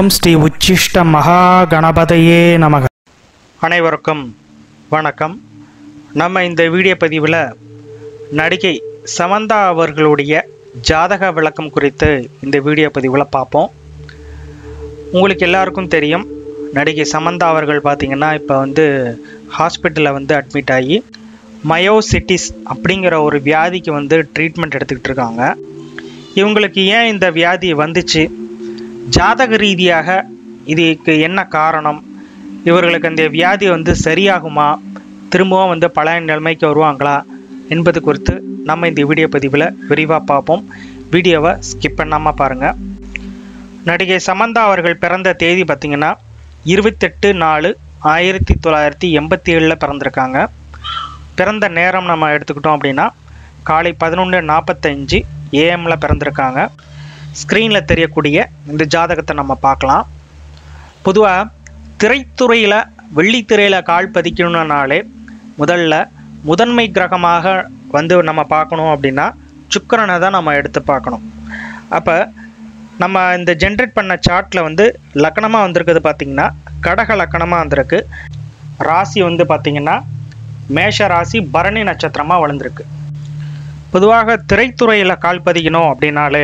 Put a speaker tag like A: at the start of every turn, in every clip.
A: ஓம் ஸ்ரீ உச்சிஷ்ட மகா கணபதையே நமக அனைவருக்கும் வணக்கம் நம்ம இந்த வீடியோ பதிவில் நடிகை சமந்தா அவர்களுடைய ஜாதக விளக்கம் குறித்து இந்த வீடியோ பதிவில் பார்ப்போம் உங்களுக்கு எல்லாருக்கும் தெரியும் நடிகை சமந்தா அவர்கள் பார்த்திங்கன்னா இப்போ வந்து ஹாஸ்பிட்டலில் வந்து அட்மிட் ஆகி மயோசிட்டிஸ் அப்படிங்கிற ஒரு வியாதிக்கு வந்து ட்ரீட்மெண்ட் எடுத்துக்கிட்டு இருக்காங்க இவங்களுக்கு ஏன் இந்த வியாதி வந்துச்சு ஜாதக ரீதியாக இதுக்கு என்ன காரணம் இவர்களுக்கு அந்த வியாதி வந்து சரியாகுமா திரும்பவும் வந்து பழைய நிலைமைக்கு வருவாங்களா என்பது குறித்து நம்ம இந்த வீடியோ பதிவில் விரிவாக பார்ப்போம் வீடியோவை ஸ்கிப் பண்ணாமல் பாருங்கள் நடிகை சமந்தா அவர்கள் பிறந்த தேதி பார்த்திங்கன்னா இருபத்தெட்டு நாலு ஆயிரத்தி தொள்ளாயிரத்தி எண்பத்தி ஏழில் பிறந்திருக்காங்க பிறந்த நேரம் நம்ம எடுத்துக்கிட்டோம் அப்படின்னா காலை பதினொன்று நாற்பத்தஞ்சு ஏஎம்மில் பிறந்திருக்காங்க ஸ்க்ரீனில் தெரியக்கூடிய இந்த ஜாதகத்தை நம்ம பார்க்கலாம் பொதுவாக திரைத்துறையில் வெள்ளித்திரையில் கால் பதிக்கணும்னாலே முதல்ல முதன்மை கிரகமாக வந்து நம்ம பார்க்கணும் அப்படின்னா சுக்கிரனை தான் நம்ம எடுத்து பார்க்கணும் அப்போ நம்ம இந்த ஜென்ரேட் பண்ண சார்ட்டில் வந்து லக்கணமாக வந்திருக்குது பார்த்திங்கன்னா கடக லக்கணமாக வந்திருக்கு ராசி வந்து பார்த்திங்கன்னா மேஷ ராசி பரணி நட்சத்திரமாக வளர்ந்துருக்கு பொதுவாக திரைத்துறையில் கால் பதிக்கணும் அப்படின்னாலே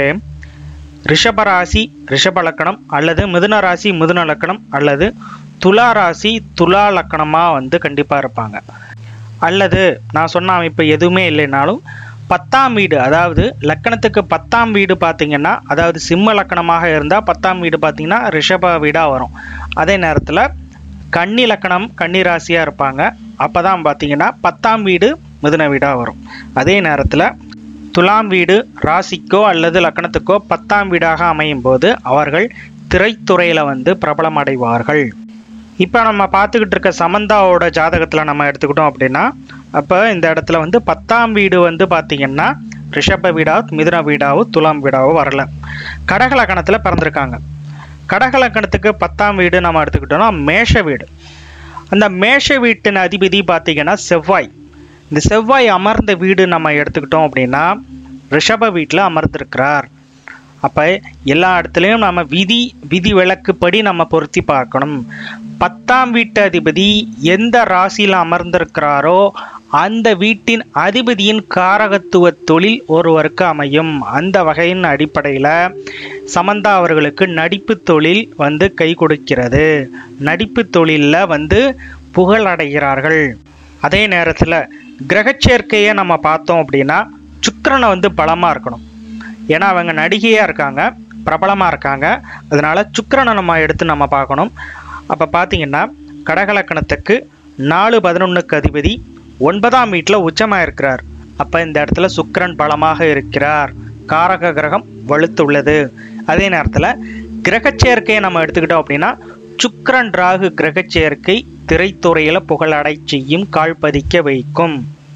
A: ரிஷப ராசி ரிஷப லக்கணம் அல்லது மிதுன ராசி மிதுன லக்கணம் அல்லது துலா ராசி துலா லக்கணமாக வந்து கண்டிப்பாக இருப்பாங்க அல்லது நான் சொன்ன அமைப்பு எதுவுமே இல்லைனாலும் பத்தாம் வீடு அதாவது லக்கணத்துக்கு பத்தாம் வீடு பார்த்தீங்கன்னா அதாவது சிம்ம லக்கணமாக இருந்தால் பத்தாம் வீடு பார்த்தீங்கன்னா ரிஷப வீடாக வரும் அதே நேரத்தில் கன்னி லக்கணம் கன்னி ராசியாக இருப்பாங்க அப்போ தான் பார்த்தீங்கன்னா பத்தாம் வீடு மிதுன வீடாக வரும் அதே நேரத்தில் துலாம் வீடு ராசிக்கோ அல்லது லக்கணத்துக்கோ பத்தாம் வீடாக அமையும் போது அவர்கள் திரைத்துறையில் வந்து பிரபலம் அடைவார்கள் இப்போ நம்ம பார்த்துக்கிட்டு இருக்க சமந்தாவோட ஜாதகத்தில் நம்ம எடுத்துக்கிட்டோம் அப்படின்னா அப்போ இந்த இடத்துல வந்து பத்தாம் வீடு வந்து பார்த்திங்கன்னா ரிஷப வீடாவோ மிதுன வீடாவோ துலாம் வீடாவோ வரல கடக லக்கணத்தில் பிறந்திருக்காங்க கடக லக்கணத்துக்கு பத்தாம் வீடு நம்ம எடுத்துக்கிட்டோம்னா மேஷ வீடு அந்த மேஷ வீட்டின் அதிபதி பார்த்திங்கன்னா செவ்வாய் இந்த செவ்வாய் அமர்ந்த வீடு நம்ம எடுத்துக்கிட்டோம் அப்படின்னா ரிஷப வீட்டில் அமர்ந்திருக்கிறார் அப்போ எல்லா இடத்துலையும் நம்ம விதி விதி விளக்குப்படி நம்ம பொருத்தி பார்க்கணும் பத்தாம் வீட்டு அதிபதி எந்த ராசியில் அமர்ந்திருக்கிறாரோ அந்த வீட்டின் அதிபதியின் காரகத்துவ தொழில் ஒருவருக்கு அமையும் அந்த வகையின் அடிப்படையில் சமந்தா அவர்களுக்கு நடிப்பு தொழில் வந்து கை கொடுக்கிறது நடிப்பு தொழிலில் வந்து புகழடைகிறார்கள் அதே நேரத்தில் கிரகச்சேர்க்கையை நம்ம பார்த்தோம் அப்படின்னா சுக்கிரனை வந்து பலமாக இருக்கணும் ஏன்னா அவங்க நடிகையாக இருக்காங்க பிரபலமாக இருக்காங்க அதனால் சுக்கிரனை நம்ம எடுத்து நம்ம பார்க்கணும் அப்போ பார்த்தீங்கன்னா கடகலக்கணத்துக்கு நாலு பதினொன்றுக்கு அதிபதி ஒன்பதாம் வீட்டில் உச்சமாக இருக்கிறார் அப்போ இந்த இடத்துல சுக்கிரன் பலமாக இருக்கிறார் காரக கிரகம் வலுத்துள்ளது அதே நேரத்தில் கிரகச்சேர்க்கையை நம்ம எடுத்துக்கிட்டோம் அப்படின்னா சுக்கிரன் ராகு கிரகச்சேர்க்கை திரைத்துறையில் புகழடை செய்யும் கால் பதிக்க வைக்கும்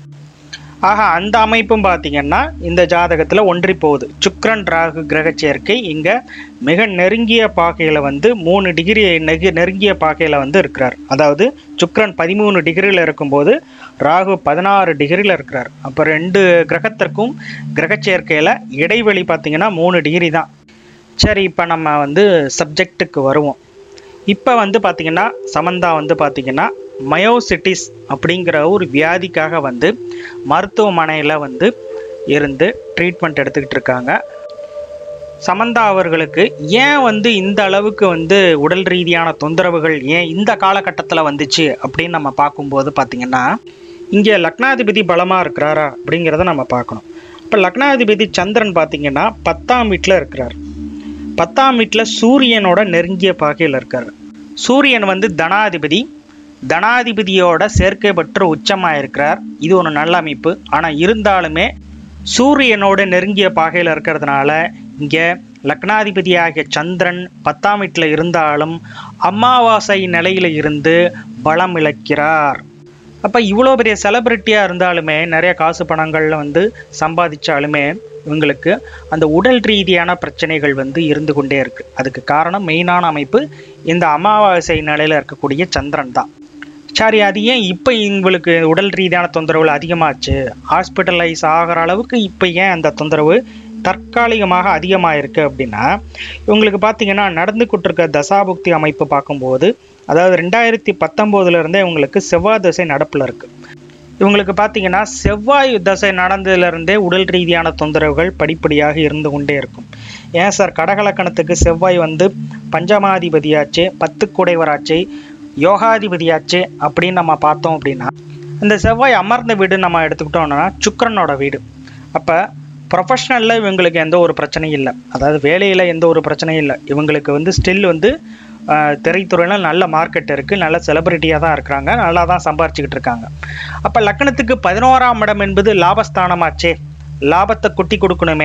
A: ஆக அந்த அமைப்பும் பார்த்தீங்கன்னா இந்த ஜாதகத்தில் ஒன்றி போகுது சுக்ரன் ராகு கிரக சேர்க்கை இங்கே மிக நெருங்கிய பாகையில் வந்து மூணு டிகிரி நெகு நெருங்கிய பாகையில் வந்து இருக்கிறார் அதாவது சுக்ரன் பதிமூணு டிகிரியில் இருக்கும்போது ராகு பதினாறு டிகிரியில் இருக்கிறார் அப்போ ரெண்டு கிரகத்திற்கும் கிரக சேர்க்கையில் இடைவெளி பார்த்தீங்கன்னா மூணு டிகிரி தான் சரி இப்போ நம்ம வந்து சப்ஜெக்ட்டுக்கு வருவோம் இப்போ வந்து பார்த்திங்கன்னா சமந்தா வந்து பார்த்திங்கன்னா மயோசிட்டிஸ் அப்படிங்கிற ஒரு வியாதிக்காக வந்து மருத்துவமனையில் வந்து இருந்து ட்ரீட்மெண்ட் எடுத்துக்கிட்டு இருக்காங்க சமந்தா அவர்களுக்கு ஏன் வந்து இந்த அளவுக்கு வந்து உடல் ரீதியான தொந்தரவுகள் ஏன் இந்த காலகட்டத்தில் வந்துச்சு அப்படின்னு நம்ம பார்க்கும்போது பார்த்திங்கன்னா இங்கே லக்னாதிபதி பலமாக இருக்கிறாரா அப்படிங்கிறத நம்ம பார்க்கணும் இப்போ லக்னாதிபதி சந்திரன் பார்த்திங்கன்னா பத்தாம் வீட்டில் இருக்கிறார் பத்தாம் வீட்டில் சூரியனோட நெருங்கிய பாகையில் இருக்கார் சூரியன் வந்து தனாதிபதி தனாதிபதியோட சேர்க்கை பெற்று உச்சமாக இருக்கிறார் இது ஒரு நல்ல அமைப்பு ஆனால் இருந்தாலுமே சூரியனோட நெருங்கிய பாகையில் இருக்கிறதுனால இங்கே லக்னாதிபதியாகிய சந்திரன் பத்தாம் வீட்டில் இருந்தாலும் அமாவாசை நிலையில் இருந்து பலம் இழக்கிறார் அப்போ இவ்வளோ பெரிய செலிப்ரிட்டியாக இருந்தாலுமே நிறைய காசு பணங்களில் வந்து சம்பாதிச்சாலுமே இவங்களுக்கு அந்த உடல் ரீதியான பிரச்சனைகள் வந்து இருந்து கொண்டே இருக்குது அதுக்கு காரணம் மெயினான அமைப்பு இந்த அமாவாசை நிலையில் இருக்கக்கூடிய சந்திரன் தான் சரி அது ஏன் இப்போ இவங்களுக்கு உடல் ரீதியான தொந்தரவுகள் அதிகமாச்சு ஹாஸ்பிட்டலைஸ் ஆகிற அளவுக்கு இப்போ ஏன் அந்த தொந்தரவு தற்காலிகமாக அதிகமாக இருக்குது அப்படின்னா இவங்களுக்கு பார்த்தீங்கன்னா நடந்துக்கிட்டு இருக்க தசாபுக்தி அமைப்பு பார்க்கும்போது அதாவது ரெண்டாயிரத்தி பத்தொம்போதுலேருந்தே இவங்களுக்கு செவ்வாய் திசை நடப்பில் இருக்குது இவங்களுக்கு பார்த்தீங்கன்னா செவ்வாய் தசை நடந்ததுலேருந்தே உடல் ரீதியான தொந்தரவுகள் படிப்படியாக இருந்து கொண்டே இருக்கும் ஏன் சார் கடகலக்கணத்துக்கு செவ்வாய் வந்து பஞ்சமாதிபதியாச்சு பத்து குடைவராச்சு யோகாதிபதியாச்சு அப்படின்னு நம்ம பார்த்தோம் அப்படின்னா இந்த செவ்வாய் அமர்ந்த வீடு நம்ம எடுத்துக்கிட்டோம்னா சுக்கிரனோட வீடு அப்போ ப்ரொஃபஷ்னலில் இவங்களுக்கு எந்த ஒரு பிரச்சனையும் இல்லை அதாவது வேலையில் எந்த ஒரு பிரச்சனையும் இல்லை இவங்களுக்கு வந்து ஸ்டில் வந்து ஆஹ், திரைத்துறையில் நல்ல மார்க்கெட் இருக்குது நல்ல செலிபிரிட்டியாக தான் இருக்கிறாங்க நல்லா தான் சம்பாரிச்சுக்கிட்டு இருக்காங்க அப்போ லக்னத்துக்கு பதினோராம் இடம் என்பது லாபஸ்தானமாச்சே லாபத்தை குட்டி கொடுக்கணுமே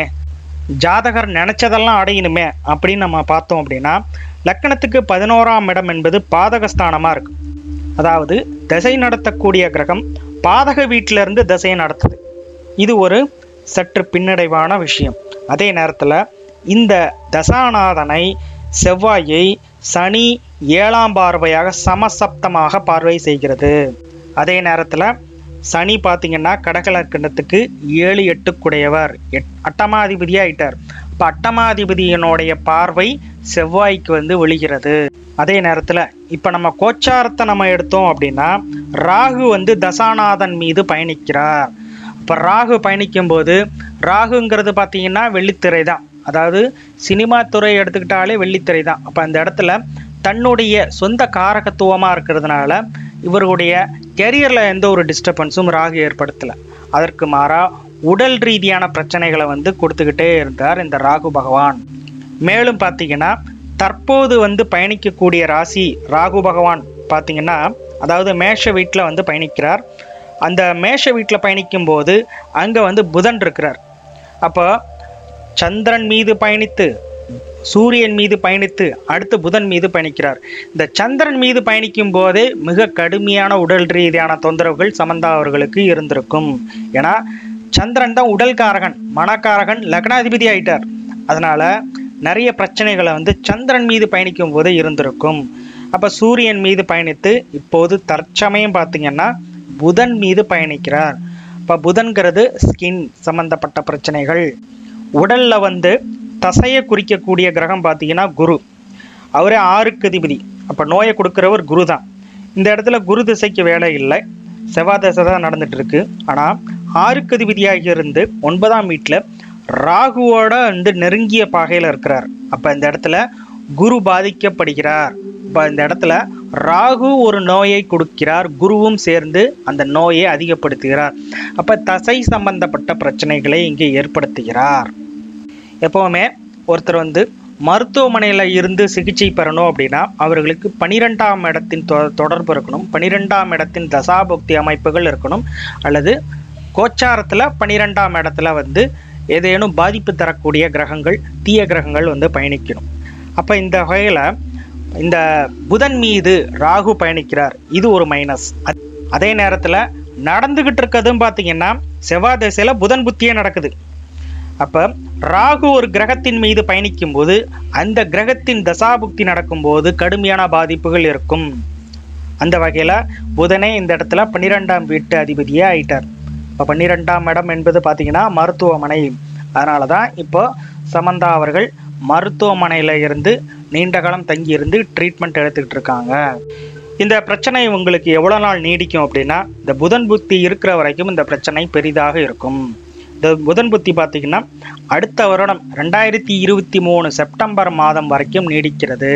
A: ஜாதகர் நினச்சதெல்லாம் அடையணுமே அப்படின்னு நம்ம பார்த்தோம் அப்படின்னா லக்னத்துக்கு பதினோராம் இடம் என்பது பாதகஸ்தானமாக இருக்கு அதாவது திசை நடத்தக்கூடிய கிரகம் பாதக வீட்டிலிருந்து திசையை நடத்துது இது ஒரு சற்று பின்னடைவான விஷயம் அதே நேரத்தில் இந்த தசாநாதனை செவ்வாயை சனி ஏழாம் பார்வையாக சமசப்தமாக பார்வை செய்கிறது அதே நேரத்தில் சனி பார்த்தீங்கன்னா கடகலக்கணத்துக்கு ஏழு எட்டுக்குடையவர் எட் அட்டமாதிபதியாக ஆயிட்டார் இப்போ அட்டமாதிபதியினுடைய பார்வை செவ்வாய்க்கு வந்து விழுகிறது அதே நேரத்தில் இப்போ நம்ம கோச்சாரத்தை நம்ம எடுத்தோம் அப்படின்னா ராகு வந்து தசாநாதன் மீது பயணிக்கிறார் இப்போ ராகு பயணிக்கும்போது ராகுங்கிறது பார்த்தீங்கன்னா வெள்ளித்திரை தான் அதாவது சினிமா துறை எடுத்துக்கிட்டாலே வெள்ளித்திரை தான் அப்போ அந்த இடத்துல தன்னுடைய சொந்த காரகத்துவமாக இருக்கிறதுனால இவருடைய கெரியரில் எந்த ஒரு டிஸ்டர்பன்ஸும் ராகு ஏற்படுத்தலை அதற்கு மாறா உடல் ரீதியான பிரச்சனைகளை வந்து கொடுத்துக்கிட்டே இருந்தார் இந்த ராகு பகவான் மேலும் பார்த்தீங்கன்னா தற்போது வந்து பயணிக்கக்கூடிய ராசி ராகு பகவான் பார்த்தீங்கன்னா அதாவது மேஷ வீட்டில் வந்து பயணிக்கிறார் அந்த மேஷ வீட்டில் பயணிக்கும் போது அங்கே வந்து புதன் இருக்கிறார் அப்போ சந்திரன் மீது பயணித்து சூரியன் மீது பயணித்து அடுத்து புதன் மீது பயணிக்கிறார் இந்த சந்திரன் மீது பயணிக்கும் போதே மிக கடுமையான உடல் ரீதியான தொந்தரவுகள் சமந்தா அவர்களுக்கு இருந்திருக்கும் ஏன்னா சந்திரன் தான் உடல்காரகன் மனக்காரகன் லக்னாதிபதி ஆயிட்டார் அதனால நிறைய பிரச்சனைகளை வந்து சந்திரன் மீது பயணிக்கும் போதே இருந்திருக்கும் அப்போ சூரியன் மீது பயணித்து இப்போது தற்சமயம் பார்த்தீங்கன்னா புதன் மீது பயணிக்கிறார் இப்போ புதன்கிறது ஸ்கின் சம்பந்தப்பட்ட பிரச்சனைகள் உடல்ல வந்து தசையை குறிக்கக்கூடிய கிரகம் பார்த்தீங்கன்னா குரு அவரே ஆறுக்கு அதிபதி அப்போ நோயை கொடுக்குறவர் குரு தான் இந்த இடத்துல குரு திசைக்கு வேலை இல்லை செவ்வாய் திசை தான் நடந்துட்டு இருக்கு ஆனால் ஆறுக்கு அதிபதியாக இருந்து ஒன்பதாம் வீட்டில் ராகுவோட வந்து நெருங்கிய பாகையில் இருக்கிறார் அப்போ இந்த இடத்துல குரு பாதிக்கப்படுகிறார் இப்போ இந்த இடத்துல ராகு ஒரு நோயை கொடுக்கிறார் குருவும் சேர்ந்து அந்த நோயை அதிகப்படுத்துகிறார் அப்போ தசை சம்பந்தப்பட்ட பிரச்சனைகளை இங்கே ஏற்படுத்துகிறார் எப்போவுமே ஒருத்தர் வந்து மருத்துவமனையில் இருந்து சிகிச்சை பெறணும் அப்படின்னா அவர்களுக்கு பனிரெண்டாம் இடத்தின் தொ தொடர்பு இருக்கணும் பனிரெண்டாம் இடத்தின் தசாபுக்தி அமைப்புகள் இருக்கணும் அல்லது கோச்சாரத்தில் பனிரெண்டாம் இடத்துல வந்து ஏதேனும் பாதிப்பு தரக்கூடிய கிரகங்கள் தீய கிரகங்கள் வந்து பயணிக்கணும் அப்போ இந்த வகையில் இந்த புதன் மீது ராகு பயணிக்கிறார் இது ஒரு மைனஸ் அதே நேரத்தில் நடந்துகிட்டு இருக்கிறதும் பார்த்தீங்கன்னா செவ்வாய் திசையில் புதன் புத்தியே நடக்குது அப்போ ராகு ஒரு கிரகத்தின் மீது பயணிக்கும் போது அந்த கிரகத்தின் தசாபுக்தி நடக்கும்போது கடுமையான பாதிப்புகள் இருக்கும் அந்த வகையில் புதனே இந்த இடத்துல பன்னிரெண்டாம் வீட்டு அதிபதியே ஆயிட்டார் இப்போ பன்னிரெண்டாம் இடம் என்பது பார்த்தீங்கன்னா மருத்துவமனை அதனால தான் இப்போ சமந்தா அவர்கள் மருத்துவமனையில் இருந்து நீண்ட காலம் தங்கி இருந்து ட்ரீட்மெண்ட் எடுத்துக்கிட்டு இருக்காங்க இந்த பிரச்சனை உங்களுக்கு எவ்வளோ நாள் நீடிக்கும் அப்படின்னா இந்த புதன் புத்தி இருக்கிற வரைக்கும் இந்த பிரச்சனை பெரிதாக இருக்கும் இந்த புதன் புத்தி பார்த்தீங்கன்னா அடுத்த வருடம் ரெண்டாயிரத்தி இருபத்தி மூணு செப்டம்பர் மாதம் வரைக்கும் நீடிக்கிறது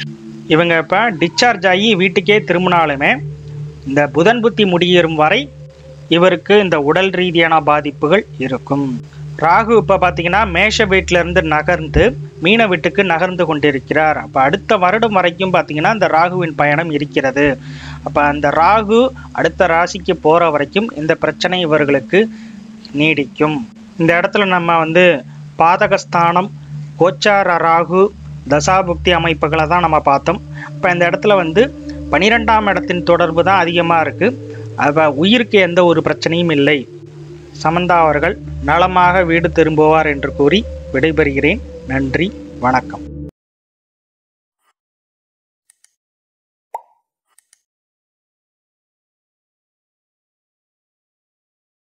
A: இவங்க இப்போ டிஸ்சார்ஜ் ஆகி வீட்டுக்கே திரும்பினாலுமே இந்த புதன் புத்தி முடியும் வரை இவருக்கு இந்த உடல் ரீதியான பாதிப்புகள் இருக்கும் ராகு இப்போ பார்த்தீங்கன்னா மேஷ வீட்டிலிருந்து நகர்ந்து மீன வீட்டுக்கு நகர்ந்து கொண்டிருக்கிறார் அப்போ அடுத்த வருடம் வரைக்கும் பார்த்தீங்கன்னா இந்த ராகுவின் பயணம் இருக்கிறது அப்போ அந்த ராகு அடுத்த ராசிக்கு போகிற வரைக்கும் இந்த பிரச்சனை இவர்களுக்கு நீடிக்கும் இந்த இடத்துல நம்ம வந்து பாதகஸ்தானம் கோச்சார ராகு தசாபுக்தி அமைப்புகளை தான் நம்ம பார்த்தோம் இப்போ இந்த இடத்துல வந்து பனிரெண்டாம் இடத்தின் தொடர்பு தான் அதிகமாக இருக்குது அவ உயிருக்கு எந்த ஒரு பிரச்சனையும் இல்லை சமந்தா அவர்கள் நலமாக வீடு திரும்புவார் என்று கூறி விடைபெறுகிறேன் நன்றி வணக்கம்